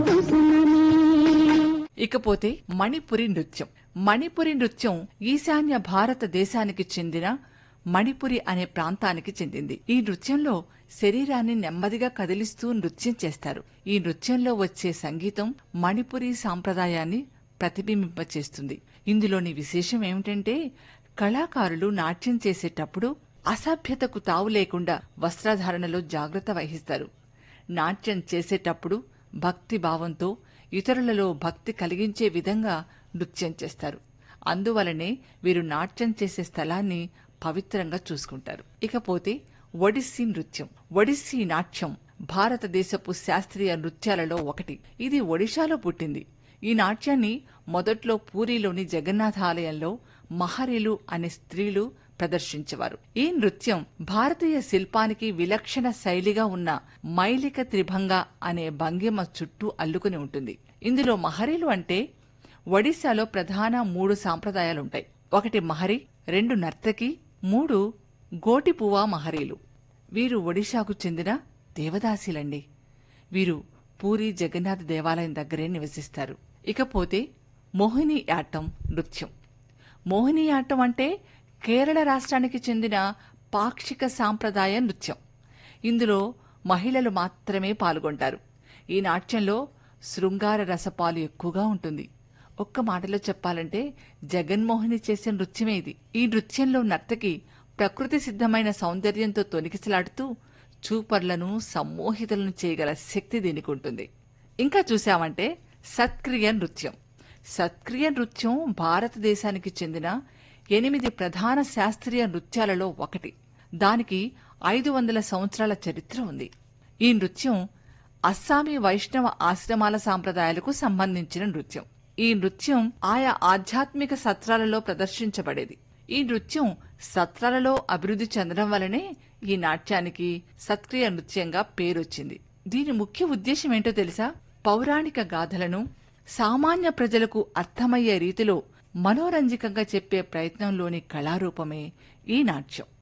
ఇకపోతే మణిపురి నృత్యం మణిపురి నృత్యం ఈశాన్య భారతదేశానికి చెందిన మణిపురి అనే ప్రాంతానికి చెందింది ఈ నృత్యంలో శరీరాన్ని నెమ్మదిగా కదిలిస్తూ నృత్యం చేస్తారు ఈ నృత్యంలో వచ్చే సంగీతం మణిపురి సాంప్రదాయాన్ని ప్రతిబింబింపచేస్తుంది ఇందులోని విశేషం ఏమిటంటే కళాకారులు నాట్యం చేసేటప్పుడు అసభ్యతకు తావు లేకుండా వస్త్రధారణలో జాగ్రత్త వహిస్తారు నాట్యం చేసేటప్పుడు భక్తి భావంతో ఇతరులలో భక్తి కలిగించే విధంగా నృత్యం చేస్తారు అందువలనే వీరు నాట్యం చేసే స్థలాన్ని పవిత్రంగా చూసుకుంటారు ఇకపోతే ఒడిస్సీ నృత్యం ఒడిస్సీ నాట్యం భారతదేశపు శాస్త్రీయ నృత్యాలలో ఒకటి ఇది ఒడిశాలో పుట్టింది ఈ నాట్యాన్ని మొదట్లో పూరిలోని జగన్నాథ ఆలయంలో మహరీలు అనే స్త్రీలు ప్రదర్శించేవారు ఈ నృత్యం భారతీయ శిల్పానికి విలక్షణ శైలిగా ఉన్న మైలిక త్రిభంగ అనే భంగిమ చుట్టూ అల్లుకుని ఉంటుంది ఇందులో మహరీలు అంటే ఒడిశాలో ప్రధాన మూడు సాంప్రదాయాలుంటాయి ఒకటి మహరి రెండు నర్తకి మూడు గోటిపువా మహరీలు వీరు ఒడిశాకు చెందిన దేవదాసిలండి వీరు పూరి జగన్నాథ్ దేవాలయం దగ్గరే నివసిస్తారు ఇకపోతే మోహినియాట్టం నృత్యం మోహినియాట్టం అంటే కేరళ రాష్ట్రానికి చెందిన పాక్షిక సాంప్రదాయ నృత్యం ఇందులో మహిళలు మాత్రమే పాల్గొంటారు ఈ నాట్యంలో శృంగార రసపాలు ఎక్కువగా ఉంటుంది ఒక్క మాటలో చెప్పాలంటే జగన్మోహిని చేసే నృత్యమే ఇది ఈ నృత్యంలో నర్తకి ప్రకృతి సిద్ధమైన సౌందర్యంతో తొనికిసలాడుతూ చూపర్లను సమ్మోహితులను చేయగల శక్తి దీనికి ఉంటుంది ఇంకా చూశామంటే సత్క్రియ నృత్యం సత్క్రియ నృత్యం భారతదేశానికి చెందిన ఎనిమిది ప్రధాన శాస్త్రీయ నృత్యాలలో ఒకటి దానికి ఐదు వందల సంవత్సరాల చరిత్ర ఉంది ఈ నృత్యం అస్సామీ వైష్ణవ ఆశ్రమాల సాంప్రదాయాలకు సంబంధించిన నృత్యం ఈ నృత్యం ఆయా ఆధ్యాత్మిక సత్రాలలో ప్రదర్శించబడేది ఈ నృత్యం సత్రాలలో అభివృద్ధి చెందడం వలనే ఈ నాట్యానికి సత్క్రియ నృత్యంగా పేరొచ్చింది దీని ముఖ్య ఉద్దేశం ఏంటో తెలుసా పౌరాణిక గాథలను సామాన్య ప్రజలకు అర్థమయ్యే రీతిలో మనోరంజకంగా చెప్పే ప్రయత్నంలోని కళారూపమే ఈ నాట్యం